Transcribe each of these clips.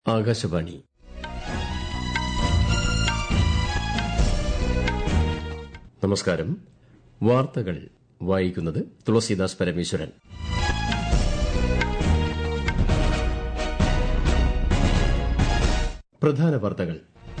ആകാശവാണി നമസ്കാരം വാർത്തകൾ വായിക്കുന്നത് തുളസീദാസ് പരമേശ്വരൻ പ്രധാന വാർത്തകൾ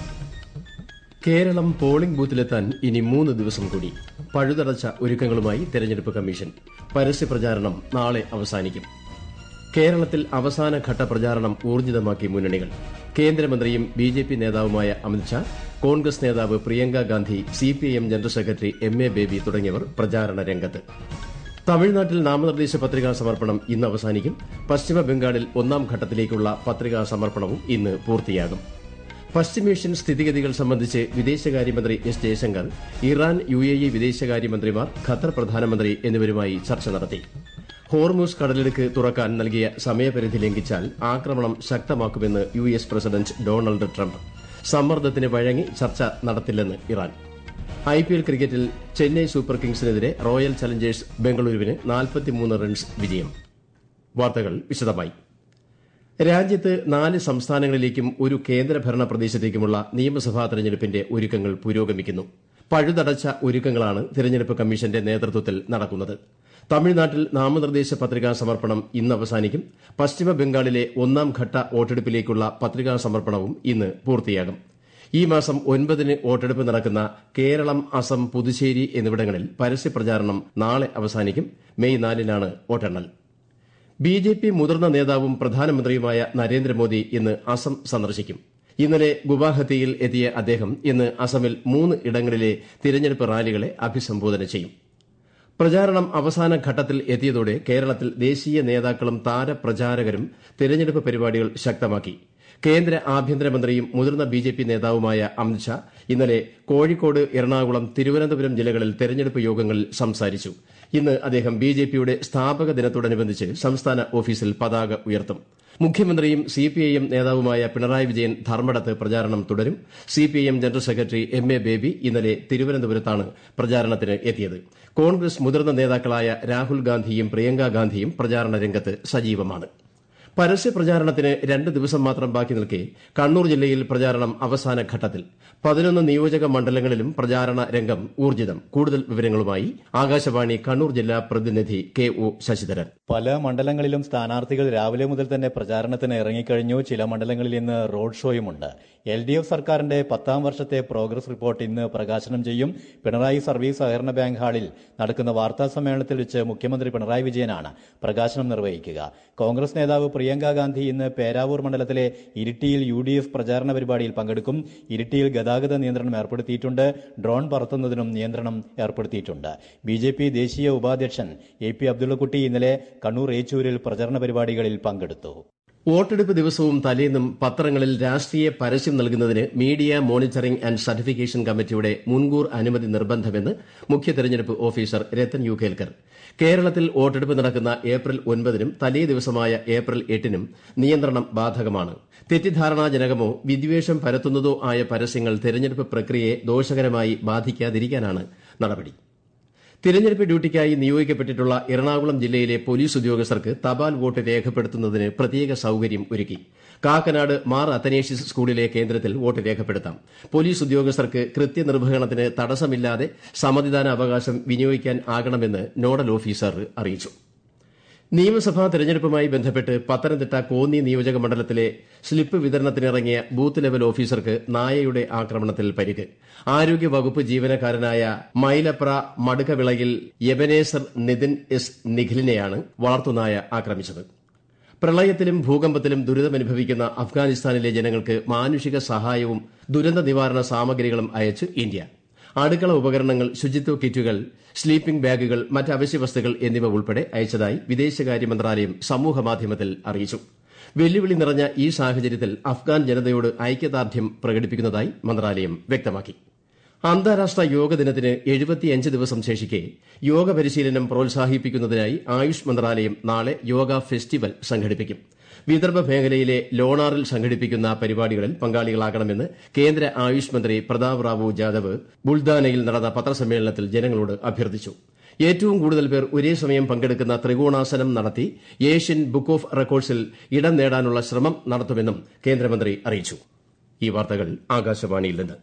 കേരളം പോളിംഗ് ബൂത്തിലെത്താൻ ഇനി മൂന്ന് ദിവസം കൂടി പഴുതടച്ച ഒരുക്കങ്ങളുമായി തെരഞ്ഞെടുപ്പ് കമ്മീഷൻ പരസ്യപ്രചാരണം നാളെ അവസാനിക്കും കേരളത്തിൽ അവസാനഘട്ട പ്രചാരണം ഊർജിതമാക്കി മുന്നണികൾ കേന്ദ്രമന്ത്രിയും ബി ജെ പി നേതാവുമായ അമിത്ഷാ കോൺഗ്രസ് നേതാവ് Priyanka Gandhi CPIM general secretary M A Baby തുടങ്ങിയവർ പ്രചാരണ രംഗത്ത് തമിഴ്നാട്ടിൽ നാമനിർദ്ദേശ പത്രികാ സമർപ്പണം ഇന്ന് അവസാനിക്കും പശ്ചിമ ബംഗാളിൽ ഒന്നാം ഘട്ടത്തിലേക്കുള്ള പത്രികാ സമർപ്പണവും ഇന്ന് പൂർത്തിയാകും പശ്ചിമേഷ്യൻ സ്ഥിതിഗതികൾ സംബന്ധിച്ച് വിദേശകാര്യമന്ത്രി S Jaishankar Iran U A E വിദേശകാര്യമന്ത്രിമാർ ഖത്തർ പ്രധാനമന്ത്രി എന്നിവരുമായി ചർച്ച നടത്തി ഹോർമൂസ് കടലിടുക്ക് തുറക്കാൻ നൽകിയ സമയപരിധി ലംഘിച്ചാൽ ആക്രമണം ശക്തമാക്കുമെന്ന് U S president Donald Trump സമ്മർദ്ദത്തിന് വഴങ്ങി ചർച്ച നടത്തില്ലെന്ന് ഇറാൻ ഐ പി എൽ ക്രിക്കറ്റിൽ ചെന്നൈ സൂപ്പർ കിങ്സിനെതിരെ റോയൽ ചലഞ്ചേഴ്സ് ബംഗളൂരുവിന് നാൽപ്പത്തിമൂന്ന് റൺസ് വിജയം വാർത്തകൾ വിശദമായി രാജ്യത്ത് നാല് സംസ്ഥാനങ്ങളിലേക്കും ഒരു കേന്ദ്രഭരണ പ്രദേശത്തേക്കുമുള്ള നിയമസഭാ തെരഞ്ഞെടുപ്പിന്റെ ഒരുക്കങ്ങൾ പുരോഗമിക്കുന്നു പഴുതടച്ച ഒരുക്കങ്ങളാണ് തെരഞ്ഞെടുപ്പ് കമ്മീഷന്റെ നേതൃത്വത്തിൽ നടക്കുന്നത് തമിഴ്നാട്ടിൽ നാമനിർദ്ദേശ പത്രികാ സമർപ്പണം ഇന്ന് അവസാനിക്കും പശ്ചിമ ബംഗാളിലെ ഒന്നാം ഘട്ട വോട്ടെടുപ്പിലേക്കുള്ള പത്രികാ സമർപ്പണവും ഇന്ന് പൂർത്തിയാകും ഈ മാസം ഒൻപതിന് വോട്ടെടുപ്പ് നടക്കുന്ന കേരളം അസം പുതുച്ചേരി എന്നിവിടങ്ങളിൽ പരസ്യപ്രചാരണം നാളെ അവസാനിക്കും മെയ് നാലിനാണ് വോട്ടെണ്ണൽ ബി ജെ പി മുതിർന്ന നേതാവും പ്രധാനമന്ത്രിയുമായ നരേന്ദ്രമോദി ഇന്ന് അസം സന്ദർശിക്കും ഇന്നലെ ഗുവാഹത്തിയിൽ എത്തിയ അദ്ദേഹം ഇന്ന് അസമിൽ മൂന്ന് ഇടങ്ങളിലെ തിരഞ്ഞെടുപ്പ് റാലികളെ അഭിസംബോധന ചെയ്യും പ്രചാരണം അവസാന ഘട്ടത്തിൽ എത്തിയതോടെ കേരളത്തിൽ ദേശീയ നേതാക്കളും താരപ്രചാരകരും തിരഞ്ഞെടുപ്പ് പരിപാടികൾ ശക്തമാക്കി കേന്ദ്ര ആഭ്യന്തരമന്ത്രിയും മുതിർന്ന ബി ജെ പി നേതാവുമായ അമിത്ഷാ ഇന്നലെ കോഴിക്കോട് എറണാകുളം തിരുവനന്തപുരം ജില്ലകളിൽ തെരഞ്ഞെടുപ്പ് യോഗങ്ങളിൽ സംസാരിച്ചു ഇന്ന് അദ്ദേഹം ബി ജെ പിയുടെ സ്ഥാപക ദിനത്തോടനുബന്ധിച്ച് സംസ്ഥാന ഓഫീസിൽ പതാക ഉയർത്തും മുഖ്യമന്ത്രിയും സിപിഐഎം നേതാവുമായ പിണറായി വിജയൻ ധർമ്മടത്ത് പ്രചാരണം തുടരും CPIM general secretary M A Baby ഇന്നലെ തിരുവനന്തപുരത്താണ് പ്രചാരണത്തിന് എത്തിയത് കോൺഗ്രസ് മുതിർന്ന നേതാക്കളായ രാഹുൽ ഗാന്ധിയും പ്രിയങ്ക ഗാന്ധിയും പ്രചാരണ രംഗത്ത് സജീവമാണ് പരസ്യപ്രചാരണത്തിന് രണ്ട് ദിവസം മാത്രം ബാക്കി നിൽക്കെ കണ്ണൂർ ജില്ലയിൽ പ്രചാരണം അവസാന ഘട്ടത്തിൽ പതിനൊന്ന് നിയോജക മണ്ഡലങ്ങളിലും പ്രചാരണ രംഗം ഊർജിതം കൂടുതൽ വിവരങ്ങളുമായി ആകാശവാണി കണ്ണൂർ ജില്ലാ പ്രതിനിധി കെ ഒ ശശിധരൻ പല മണ്ഡലങ്ങളിലും സ്ഥാനാർത്ഥികൾ രാവിലെ മുതൽ തന്നെ പ്രചാരണത്തിന് ഇറങ്ങിക്കഴിഞ്ഞു ചില മണ്ഡലങ്ങളിൽ ഇന്ന് റോഡ് ഷോയുമുണ്ട് എൽ ഡി എഫ് സർക്കാരിന്റെ പത്താം വർഷത്തെ പ്രോഗ്രസ് റിപ്പോർട്ട് ഇന്ന് പ്രകാശനം ചെയ്യും പിണറായി സർവീസ് സഹകരണ ബാങ്ക് ഹാളിൽ നടക്കുന്ന വാർത്താ സമ്മേളനത്തിൽ വെച്ച് മുഖ്യമന്ത്രി പിണറായി വിജയനാണ് പ്രകാശനം നിർവഹിക്കുക കോൺഗ്രസ് നേതാവ് പ്രിയങ്ക ഗാന്ധി ഇന്ന് പേരാവൂർ മണ്ഡലത്തിലെ ഇരിട്ടിയിൽ യു ഡി എഫ് പ്രചാരണ പരിപാടിയിൽ പങ്കെടുക്കും ഇരിട്ടിയിൽ ഗതാഗത നിയന്ത്രണം ഏർപ്പെടുത്തിയിട്ടുണ്ട് ഡ്രോൺ പറത്തുന്നതിനും നിയന്ത്രണം ഏർപ്പെടുത്തിയിട്ടുണ്ട് ബി ജെ പി ദേശീയ ഉപാധ്യക്ഷൻ എ പി അബ്ദുള്ളക്കുട്ടി ഇന്നലെ കണ്ണൂർ ഏച്ചൂരിൽ പ്രചരണ പരിപാടികളിൽ പങ്കെടുത്തു വോട്ടെടുപ്പ് ദിവസവും തലേന്നും പത്രങ്ങളിൽ രാഷ്ട്രീയ പരസ്യം നൽകുന്നതിന് മീഡിയ മോണിറ്ററിംഗ് ആൻഡ് സർട്ടിഫിക്കേഷൻ കമ്മിറ്റിയുടെ മുൻകൂർ അനുമതി നിർബന്ധമെന്ന് മുഖ്യ തെരഞ്ഞെടുപ്പ് ഓഫീസർ രത്തൻ യു കേൽക്കർ കേരളത്തിൽ വോട്ടെടുപ്പ് നടക്കുന്ന ഏപ്രിൽ ഒൻപതിനും തലേ ദിവസമായ ഏപ്രിൽ എട്ടിനും നിയന്ത്രണം ബാധകമാണ് തെറ്റിദ്ധാരണാജനകമോ വിദ്വേഷം പരത്തുന്നതോ ആയ പരസ്യങ്ങൾ തെരഞ്ഞെടുപ്പ് പ്രക്രിയയെ ദോഷകരമായി ബാധിക്കാതിരിക്കാനാണ് നടപടി തിരഞ്ഞെടുപ്പ് ഡ്യൂട്ടിക്കായി നിയോഗിക്കപ്പെട്ടിട്ടുള്ള എറണാകുളം ജില്ലയിലെ പോലീസ് ഉദ്യോഗസ്ഥർക്ക് തപാൽ വോട്ട് രേഖപ്പെടുത്തുന്നതിന് പ്രത്യേക സൌകര്യം ഒരുക്കി കാക്കനാട് മാർ അത്തനേഷ്യസ് സ്കൂളിലെ കേന്ദ്രത്തിൽ വോട്ട് രേഖപ്പെടുത്താം പോലീസ് ഉദ്യോഗസ്ഥർക്ക് കൃത്യനിർവഹണത്തിന് തടസ്സമില്ലാതെ സമ്മതിദാന അവകാശം വിനിയോഗിക്കാൻ ആകണമെന്ന് നോഡൽ ഓഫീസർ അറിയിച്ചു നിയമസഭാ തെരഞ്ഞെടുപ്പുമായി ബന്ധപ്പെട്ട് പത്തനംതിട്ട കോന്നി നിയോജക മണ്ഡലത്തിലെ സ്ലിപ്പ് വിതരണത്തിനിറങ്ങിയ ബൂത്ത് ലെവൽ ഓഫീസർക്ക് നായയുടെ ആക്രമണത്തിൽ പരിക്ക് ആരോഗ്യവകുപ്പ് ജീവനക്കാരനായ മൈലപ്ര മടുക്കവിളയിൽ യബനേസർ നിതിൻ എസ് നിഖിലിനെയാണ് വളർത്തുനായ ആക്രമിച്ചത് പ്രളയത്തിലും ഭൂകമ്പത്തിലും ദുരിതമനുഭവിക്കുന്ന അഫ്ഗാനിസ്ഥാനിലെ ജനങ്ങൾക്ക് മാനുഷിക സഹായവും ദുരന്ത നിവാരണ സാമഗ്രികളും അയച്ച് ഇന്ത്യ അടുക്കള ഉപകരണങ്ങൾ ശുചിത്വ കിറ്റുകൾ സ്ലീപ്പിംഗ് ബാഗുകൾ മറ്റ് അവശ്യവസ്തുക്കൾ എന്നിവ ഉൾപ്പെടെ അയച്ചതായി വിദേശകാര്യ മന്ത്രാലയം സമൂഹമാധ്യമത്തിൽ അറിയിച്ചു വെല്ലുവിളി നിറഞ്ഞ ഈ സാഹചര്യത്തിൽ അഫ്ഗാൻ ജനതയോട് ഐക്യദാർഢ്യം പ്രകടിപ്പിക്കുന്നതായി മന്ത്രാലയം വ്യക്തമാക്കി അന്താരാഷ്ട്ര യോഗ ദിനത്തിന് എഴുപത്തിയഞ്ച് ദിവസം ശേഷിക്കെ യോഗ പരിശീലനം പ്രോത്സാഹിപ്പിക്കുന്നതിനായി ആയുഷ് മന്ത്രാലയം നാളെ യോഗ ഫെസ്റ്റിവൽ സംഘടിപ്പിക്കും വിദർഭ മേഖലയിലെ ലോണാറിൽ സംഘടിപ്പിക്കുന്ന പരിപാടികളിൽ പങ്കാളികളാകണമെന്ന് കേന്ദ്ര ആയുഷ് മന്ത്രി പ്രതാപ് റാവു ജാദവ് ബുൾദാനയിൽ നടന്ന പത്രസമ്മേളനത്തിൽ ജനങ്ങളോട് അഭ്യർത്ഥിച്ചു ഏറ്റവും കൂടുതൽ പേർ ഒരേ സമയം പങ്കെടുക്കുന്ന ത്രികോണാസനം നടത്തി ഏഷ്യൻ ബുക്ക് ഓഫ് റെക്കോർഡ്സിൽ ഇടം നേടാനുള്ള ശ്രമം നടത്തുമെന്നും കേന്ദ്രമന്ത്രി അറിയിച്ചു ഈ വാർത്തകൾ ആകാശവാണിയിൽ നിന്ന്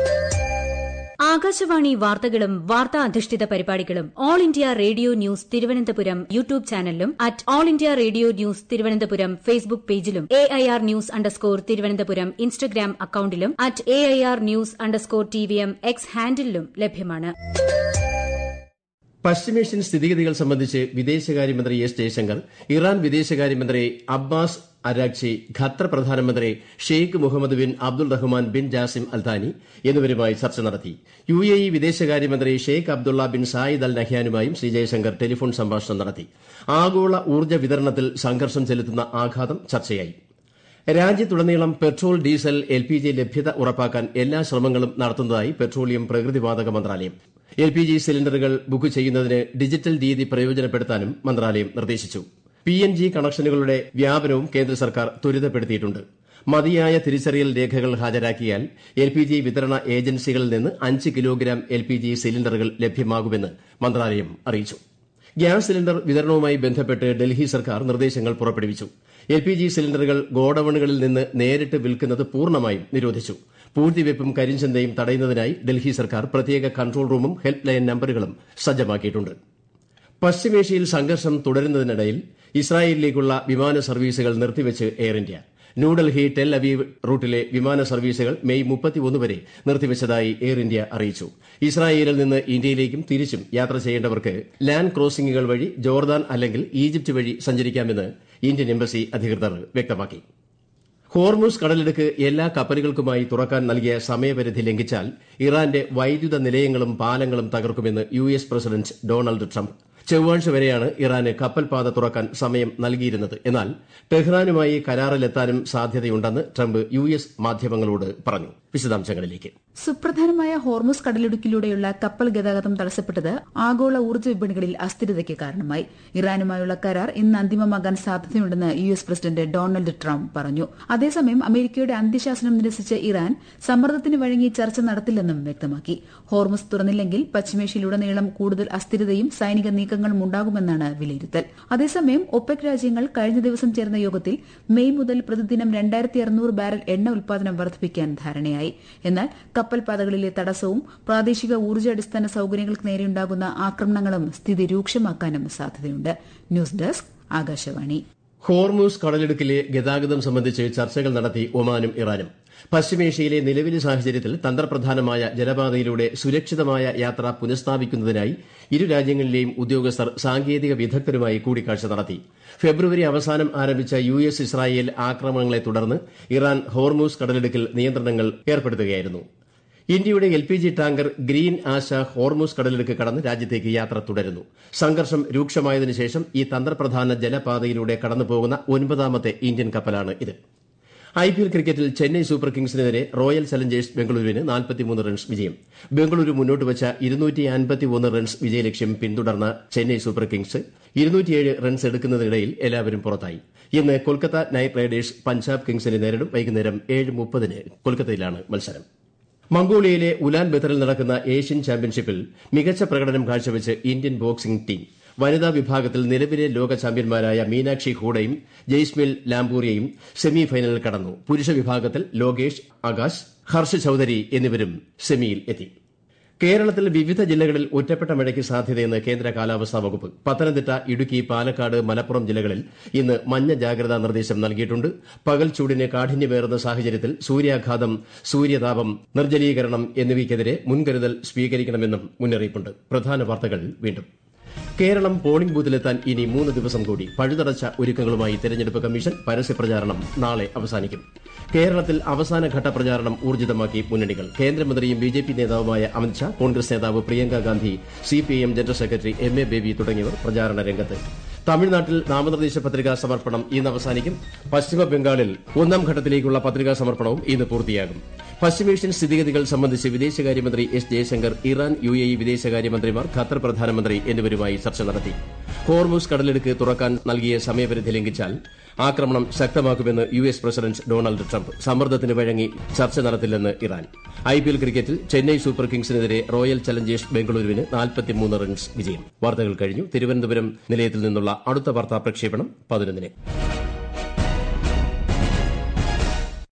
ആകാശവാണി വാർത്തകളും വാർത്താ അധിഷ്ഠിത പരിപാടികളും All India Radio News Thiruvananthapuram YouTube ചാനലിലും at All India Radio News Thiruvananthapuram Facebook പേജിലും A I R news underscore Thiruvananthapuram Instagram അക്കൌണ്ടിലും at A I R news underscore T V M X ഹാൻഡിലും ലഭ്യമാണ് പശ്ചിമേഷ്യൻ സ്ഥിതിഗതികൾ സംബന്ധിച്ച് വിദേശകാര്യമന്ത്രി എസ് ജയശങ്കർ ഇറാൻ വിദേശകാര്യമന്ത്രി അബ്ബാസ് അരാക്ചി ഖത്തർ പ്രധാനമന്ത്രി Sheikh Mohammed bin Abdul Rahman bin Jassim Al Thani എന്നിവരുമായി ചർച്ച നടത്തി യു എ ഇ വിദേശകാര്യമന്ത്രി Sheikh Abdullah bin Zayed Al നഹ്യാനുമായും ശ്രീ ജയശങ്കർ ടെലിഫോൺ സംഭാഷണം നടത്തി ആഗോള ഊർജ്ജ വിതരണത്തിൽ സംഘർഷം ചെലുത്തുന്ന ആഘാതം ചർച്ചയായി രാജ്യത്തുടനീളം petrol diesel L P G ലഭ്യത ഉറപ്പാക്കാൻ എല്ലാ ശ്രമങ്ങളും നടത്തുന്നതായി പെട്രോളിയം പ്രകൃതിവാതക മന്ത്രാലയം എൽ പി ജി സിലിണ്ടറുകൾ ബുക്ക് ചെയ്യുന്നതിന് ഡിജിറ്റൽ രീതി പ്രയോജനപ്പെടുത്താനും മന്ത്രാലയം നിർദ്ദേശിച്ചു പി എൻ ജി കണക്ഷനുകളുടെ വ്യാപനവും കേന്ദ്ര സർക്കാർ ത്വരിതപ്പെടുത്തിയിട്ടുണ്ട് മതിയായ തിരിച്ചറിയൽ രേഖകൾ ഹാജരാക്കിയാൽ എൽ പി ജി വിതരണ ഏജൻസികളിൽ നിന്ന് അഞ്ച് കിലോഗ്രാം എൽ പി ജി സിലിണ്ടറുകൾ ലഭ്യമാകുമെന്ന് മന്ത്രാലയം അറിയിച്ചു ഗ്യാസ് സിലിണ്ടർ വിതരണവുമായി ബന്ധപ്പെട്ട് ഡൽഹി സർക്കാർ നിർദ്ദേശങ്ങൾ പുറപ്പെടുവിച്ചു എൽ പി ജി സിലിണ്ടറുകൾ ഗോഡൌണുകളിൽ നിന്ന് നേരിട്ട് വിൽക്കുന്നത് പൂർണ്ണമായും നിരോധിച്ചു പൂഴ്ത്തിവയ്പും കരിഞ്ചന്തയും തടയുന്നതിനായി ഡൽഹി സർക്കാർ പ്രത്യേക കൺട്രോൾ റൂമും ഹെൽപ്പ് ലൈൻ നമ്പറുകളും സജ്ജമാക്കിയിട്ടുണ്ട് പശ്ചിമേഷ്യയിൽ സംഘർഷം തുടരുന്നതിനിടയിൽ ഇസ്രായേലിലേക്കുള്ള വിമാന സർവീസുകൾ നിർത്തിവച്ച് Air India New Delhi Tel Aviv റൂട്ടിലെ വിമാന സർവീസുകൾ മെയ് മുപ്പത്തിയൊന്ന് വരെ നിർത്തിവച്ചതായി എയർ ഇന്ത്യ അറിയിച്ചു ഇസ്രായേലിൽ നിന്ന് ഇന്ത്യയിലേക്കും തിരിച്ചും യാത്ര ചെയ്യേണ്ടവർക്ക് ലാൻഡ് ക്രോസിംഗുകൾ വഴി ജോർദാൻ അല്ലെങ്കിൽ ഈജിപ്ത് വഴി സഞ്ചരിക്കാമെന്ന് ഇന്ത്യൻ എംബസി അധികൃതർ വ്യക്തമാക്കി ഹോർമുസ് കടലിടുക്ക് എല്ലാ കപ്പലുകൾക്കുമായി തുറക്കാൻ നൽകിയ സമയപരിധി ലംഘിച്ചാൽ ഇറാന്റെ വൈദ്യുത നിലയങ്ങളും പാലങ്ങളും തകർക്കുമെന്ന് U S president Donald Trump ചൊവ്വാഴ്ച വരെയാണ് ഇറാന് കപ്പൽപാത തുറക്കാൻ സമയം നൽകിയിരുന്നത് എന്നാൽ ടെഹ്റാനുമായി കരാറിലെത്താനും സാധ്യതയുണ്ടെന്ന് ട്രംപ് യു എസ് മാധ്യമങ്ങളോട് പറഞ്ഞു വിശദാംശങ്ങളിലേക്ക് സുപ്രധാനമായ ഹോർമുസ് കടലിടുക്കിലൂടെയുള്ള കപ്പൽ ഗതാഗതം തടസ്സപ്പെട്ടത് ആഗോള ഊർജ്ജ വിപണികളിൽ അസ്ഥിരതയ്ക്ക് കാരണമായി ഇറാനുമായുള്ള കരാർ ഇന്ന് അന്തിമമാകാൻ സാധ്യതയുണ്ടെന്ന് U S president Donald Trump പറഞ്ഞു അതേസമയം അമേരിക്കയുടെ അന്ത്യശാസനം നിരസിച്ച ഇറാൻ സമ്മർദ്ദത്തിന് വഴങ്ങി ചർച്ച നടത്തില്ലെന്നും വ്യക്തമാക്കി ഹോർമുസ് തുറന്നില്ലെങ്കിൽ പശ്ചിമേഷ്യയിലുടനീളം കൂടുതൽ അസ്ഥിരതയും സൈനിക നീക്കങ്ങളും ഉണ്ടാകുമെന്നാണ് വിലയിരുത്തൽ അതേസമയം ഒപെക് രാജ്യങ്ങൾ കഴിഞ്ഞ ദിവസം ചേർന്ന യോഗത്തിൽ മെയ് മുതൽ പ്രതിദിനം രണ്ടായിരത്തി അറുന്നൂറ് ബാരൽ എണ്ണ ഉൽപാദനം വർദ്ധിപ്പിക്കാൻ ധാരണയായി എന്നാൽ കപ്പൽ പാതകളിലെ തടസ്സവും പ്രാദേശിക ഊർജ്ജാടിസ്ഥാന സൌകര്യങ്ങൾക്ക് നേരെയുണ്ടാകുന്ന ആക്രമണങ്ങളും സ്ഥിതി രൂക്ഷമാക്കാനും സാധ്യതയുണ്ട് ന്യൂസ് ഡെസ്ക് ആകാശവാണി ഹോർമൂസ് കടലിടുക്കിലെ ഗതാഗതം സംബന്ധിച്ച് ചർച്ചകൾ നടത്തി ഒമാനും ഇറാനും പശ്ചിമേഷ്യയിലെ നിലവിലെ സാഹചര്യത്തിൽ തന്ത്രപ്രധാനമായ ജലപാതയിലൂടെ സുരക്ഷിതമായ യാത്ര പുനഃസ്ഥാപിക്കുന്നതിനായി ഇരു രാജ്യങ്ങളിലെയും ഉദ്യോഗസ്ഥർ സാങ്കേതിക വിദഗ്ധരുമായി കൂടിക്കാഴ്ച നടത്തി ഫെബ്രുവരി അവസാനം ആരംഭിച്ച യു എസ് ഇസ്രായേൽ ആക്രമണങ്ങളെ തുടർന്ന് ഇറാൻ ഹോർമൂസ് കടലിടുക്കിൽ നിയന്ത്രണങ്ങൾ ഏർപ്പെടുത്തുകയായിരുന്നു ഇന്ത്യയുടെ L P G tanker Green Asha Hormuz കടലിടുക്ക് കടന്ന് രാജ്യത്തേക്ക് യാത്ര തുടരുന്നു സംഘർഷം രൂക്ഷമായതിനു ശേഷം ഈ തന്ത്രപ്രധാന ജലപാതയിലൂടെ കടന്നുപോകുന്ന ഒൻപതാമത്തെ ഇന്ത്യൻ കപ്പലാണ് ഇത് ഐ പി എൽ ക്രിക്കറ്റിൽ ചെന്നൈ സൂപ്പർ കിങ്സിനെതിരെ റോയൽ ചലഞ്ചേഴ്സ് ബംഗളൂരുവിന് നാൽപ്പത്തിമൂന്ന് റൺസ് വിജയം ബംഗളൂരു മുന്നോട്ട് വച്ച ഇരുന്നൂറ്റി അൻപത്തിയൊന്ന് റൺസ് വിജയലക്ഷ്യം പിന്തുടർന്ന ചെന്നൈ സൂപ്പർ കിങ്സ് ഇരുന്നൂറ്റിയേഴ് റൺസ് എടുക്കുന്നതിനിടയിൽ എല്ലാവരും പുറത്തായി ഇന്ന് കൊൽക്കത്ത നൈറ്റ് റൈഡേഴ്സ് പഞ്ചാബ് കിങ്സിനെ നേരിടും വൈകുന്നേരം ഏഴ് മുപ്പതിന് കൊൽക്കത്തയിലാണ് മത്സരം മംഗോളിയയിലെ ഉലാൻ ബത്തറിൽ നടക്കുന്ന ഏഷ്യൻ ചാമ്പ്യൻഷിപ്പിൽ മികച്ച പ്രകടനം കാഴ്ചവെച്ച് ഇന്ത്യൻ ബോക്സിംഗ് ടീം വനിതാ വിഭാഗത്തിൽ നിലവിലെ ലോക ചാമ്പ്യന്മാരായ മീനാക്ഷി ഹൂഡയും ജയ്സ്മിൽ ലാംബൂരിയയും സെമി ഫൈനലിൽ കടന്നു പുരുഷ വിഭാഗത്തിൽ ലോകേഷ് ആകാശ് ഹർഷ് ചൌധരി എന്നിവരും സെമിയിൽ എത്തി കേരളത്തിൽ വിവിധ ജില്ലകളിൽ ഒറ്റപ്പെട്ട മഴയ്ക്ക് സാധ്യതയെന്ന് കേന്ദ്ര കാലാവസ്ഥാ വകുപ്പ് പത്തനംതിട്ട ഇടുക്കി പാലക്കാട് മലപ്പുറം ജില്ലകളിൽ ഇന്ന് മഞ്ഞ ജാഗ്രതാ നിർദ്ദേശം നൽകിയിട്ടുണ്ട് പകൽ ചൂടിന് കാഠിന്യമേറുന്ന സാഹചര്യത്തിൽ സൂര്യാഘാതം സൂര്യതാപം നിർജ്ജലീകരണം എന്നിവയ്ക്കെതിരെ മുൻകരുതൽ സ്വീകരിക്കണമെന്നും മുന്നറിയിപ്പുണ്ട് പ്രധാന വാർത്തകൾ വീണ്ടും കേരളം പോളിംഗ് ബൂത്തിലെത്താൻ ഇനി മൂന്ന് ദിവസം കൂടി പഴുതടച്ച ഒരുക്കങ്ങളുമായി തെരഞ്ഞെടുപ്പ് കമ്മീഷൻ പരസ്യപ്രചാരണം നാളെ അവസാനിക്കും കേരളത്തിൽ അവസാനഘട്ട പ്രചാരണം ഊർജിതമാക്കി മുന്നണികൾ കേന്ദ്രമന്ത്രിയും ബി ജെ പി നേതാവുമായ അമിത്ഷാ കോൺഗ്രസ് നേതാവ് Priyanka Gandhi C P I M general secretary M A Baby തുടങ്ങിയവർ പ്രചാരണ രംഗത്ത് തമിഴ്നാട്ടിൽ നാമനിർദ്ദേശ പത്രികാ സമർപ്പണം ഇന്ന് അവസാനിക്കും പശ്ചിമ ബംഗാളിൽ ഒന്നാം ഘട്ടത്തിലേക്കുള്ള പത്രികാ സമർപ്പണവും ഇന്ന് പൂർത്തിയാകും പശ്ചിമേഷ്യൻ സ്ഥിതിഗതികൾ സംബന്ധിച്ച് വിദേശകാര്യമന്ത്രി S Jaishankar Iran U A E വിദേശകാര്യമന്ത്രിമാർ ഖത്തർ പ്രധാനമന്ത്രി എന്നിവരുമായി ചർച്ച നടത്തി ഹോർമുസ് കടലെടുക്ക് തുറക്കാൻ നൽകിയ സമയപരിധി ലംഘിച്ചാൽ ആക്രമണം ശക്തമാക്കുമെന്ന് U S president Donald Trump സമ്മർദ്ദത്തിന് വഴങ്ങി ചർച്ച നടത്തില്ലെന്ന് ഇറാൻ ഐ പി എൽ ക്രിക്കറ്റിൽ ചെന്നൈ സൂപ്പർ കിങ്സിനെതിരെ റോയൽ ചലഞ്ചേഴ്സ് ബംഗളൂരുവിന് നാൽപ്പത്തിമൂന്ന് റൺസ് വിജയം വാർത്തകൾ കഴിഞ്ഞു തിരുവനന്തപുരം നിലയത്തിൽ നിന്നുള്ള അടുത്ത വാർത്താ പ്രക്ഷേപണം പതിനൊന്നിന്